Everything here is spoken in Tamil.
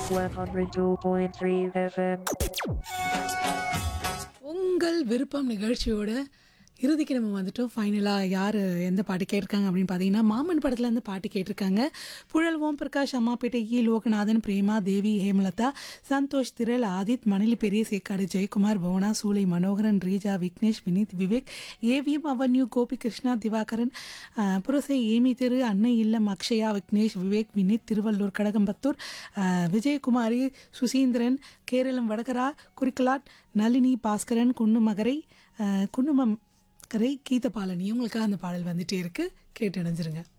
102.3 FM. உங்கள் விருப்பம் நிகழ்ச்சியோட இறுதிக்கு நம்ம வந்துட்டோம் ஃபைனலாக யார் எந்த பாட்டு கேட்டிருக்காங்க அப்படின்னு பார்த்தீங்கன்னா மாமன் படத்துலேருந்து பாட்டு கேட்டிருக்காங்க புழல் ஓம் பிரகாஷ் அம்மாப்பேட்டை இ லோகநாதன் பிரேமா தேவி ஹேமலதா சந்தோஷ் திரள் ஆதித் மணலி பெரிய சேக்காடு ஜெயக்குமார் புவனா சூலை மனோகரன் ரீஜா விக்னேஷ் வினீத் விவேக் ஏவிஎம் அவன்யூ கோபி கிருஷ்ணா திவாகரன் அஹ், புரசை ஏமி திரு அன்னை இல்லம் அக்ஷயா விக்னேஷ் விவேக் வினீத் திருவள்ளூர் கடகம்பத்தூர் அஹ், விஜயகுமாரி சுசீந்திரன் கேரளம் வடகரா குறிக்கலாட் நளினி பாஸ்கரன் குன்னுமகரை அஹ், குன்னுமம் கரை கீதபாலனி உங்களுக்காக அந்த பாடல் வந்துட்டே இருக்கு கேட்டு இணைஞ்சிருங்க